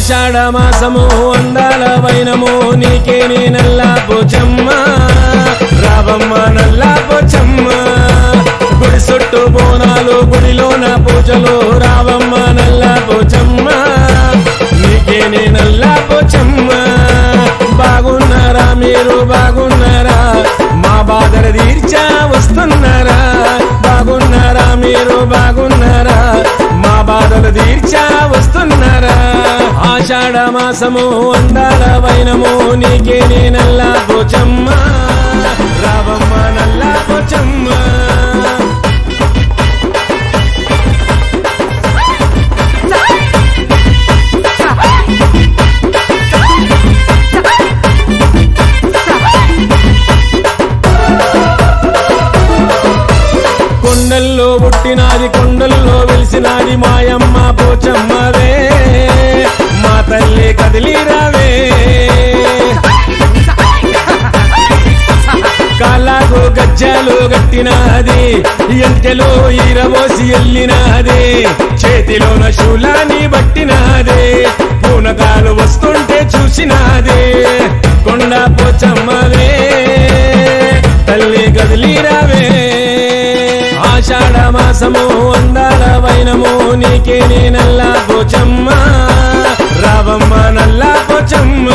ఆషాఢ మాసము అందాల వైనము నీకే నీ నల్లా పోచమ్మ రావమ్మ నల్లా పోచమ్మ గుడి చుట్టూ బోనాలు గుడిలోన పూజలు రావమ్మ నల్లా పోచమ్మ నీకే నీ నల్లా పోచమ్మ బాగున్నారా మీరు బాగున్నారా మా బాధలు తీర్చా వస్తున్నారా బాగున్నారా మీరు బాగున్నారా మా బాధలు తీర్చా వస్తున్నారా ఆషాఢ మాసము అందాల వైనము నీకే నీ నల్లా పోచమ్మ రావమ్మ నల్లా పోచమ్మ కొండల్లో పుట్టినాది కొండల్లో వెలిసినాది మాయమ్మ పోచమ్మవే మా తల్లి కదిలిరావే కాళ్ళకు గజ్జాలు గట్టినాది ఎంటెలో ఈరబోసి ఎల్లినాది చేతిలోన శూలాన్ని బట్టినాది పూనకాలు వస్తుంటే చూసినాది కొండ పోచమ్మవే తల్లి కదిలిరావే ఆషాఢ మాసము అందాల వైనము నీకే నీ నల్లా పోచమ్మ రావమ్మ నల్లా పోచమ్మ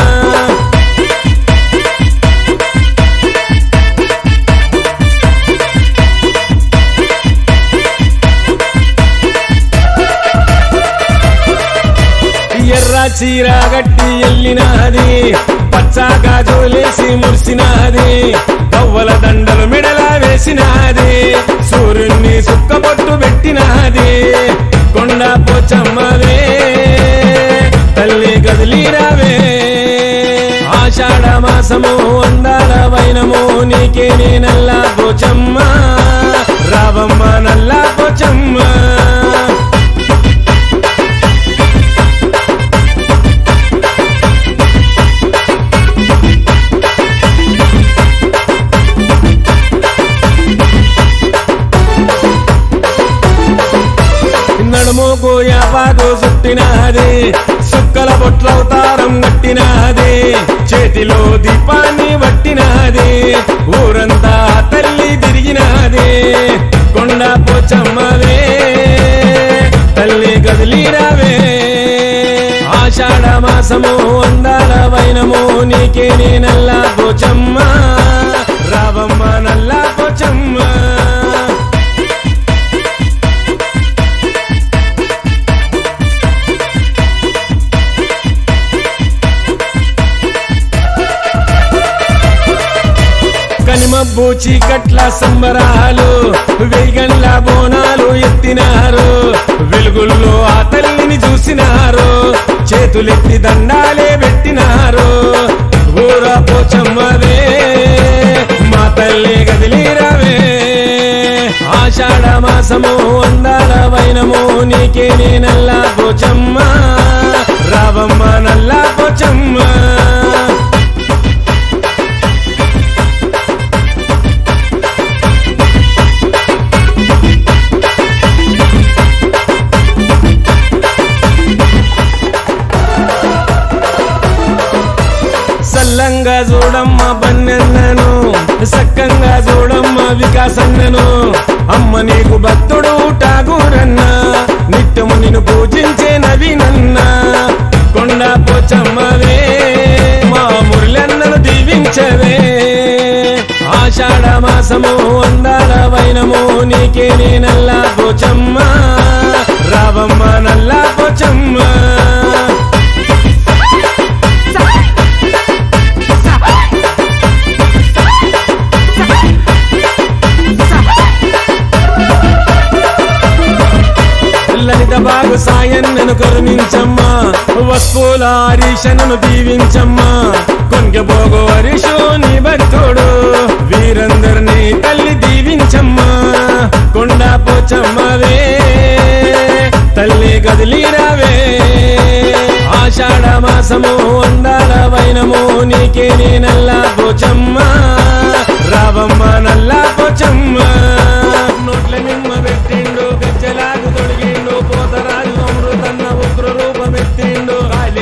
ఎర్ర చీర గట్టి ఎల్లినాది పచ్చాగా జోలేసి మురిసినాది కవ్వల దండలు మెడల వేసినాది సూర్యుణ్ణి సుక్కబొట్టు పెట్టినాది కొండ పోచమ్మవే తల్లి గదిలీరావే ఆషాఢ మాసము అందాల వైనము నీకే నీ నల్లా పోచమ్మ రావమ్మ నల్లా పోచమ్మ నడుముకు యాపాకు చుట్టినది సుక్కల బొట్లవతారం కట్టినది చేతిలో దీపాన్ని పట్టినది ఊరంతా తల్లి తిరిగినది కొండ పోచమ్మవే తల్లి గదిలీరావే ఆషాఢ మాసము అందాల వైనము నీకే నీ నల్లా పోచమ్మ రావమ్మ నల్లా పోచమ్మ కనిమబ్బు చీకట్ల సంబరాలు వేగంల బోనాలు ఎత్తినారు వెలుగుల్లో ఆ తల్లిని చూసినారు చేతులెత్తి దండాలే పెట్టినారు ఊర పోచమ్మవే మా తల్లి గదిలీరవే ఆషాఢ మాసము అందాల వైనము నీకే నీ నల్లా పోచమ్మ రావమ్మ నల్లా పోచమ్మ సల్లంగా చూడమ్మ బన్నెన్నను సక్కంగా చూడమ్మ వికాసన్నను అమ్మ నీకు భక్తుడు ఠాగూరన్న నిత్యము నిన్ను పూజించే నవీనన్న కొండ పోచమ్మవే మా మురళన్నను దీవించవే ఆషాఢ మాసము అందాల వైనము నీకే నీ నల్లా పోచమ్మ రావమ్మ నల్లా పోచమ్మ లలిత బాగు సాయన్నను కరుణించమ్మా వస్తువుల హరీషను దీవించమ్మా కొంగెబోగు హరీషు నీ భక్తుడు వీరందరినీ తల్లి దీవించమ్మా కొండ పోచమ్మవే తల్లి కదిలీరావే ఆషాఢ మాసము అందాల వైనము నీకే నీ నల్లా పోచమ్మ రావమ్మ నల్లా పోచమ్మ నోట్ల మిమ్మ పెట్టిండు గజ్జలాగు తొడిగిండు పోతరాజు అమృతన్న ఉగ్ర రూపమెత్తిండు రాజ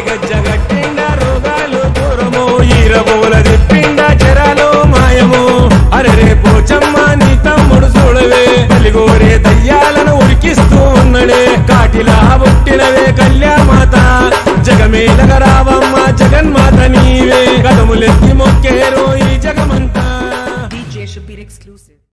జగమేలగ రావమ్మ జగన్మాత నీవే కదములెత్తి మొక్కేరో ఈ జగమంతా DJ Shabir exclusive.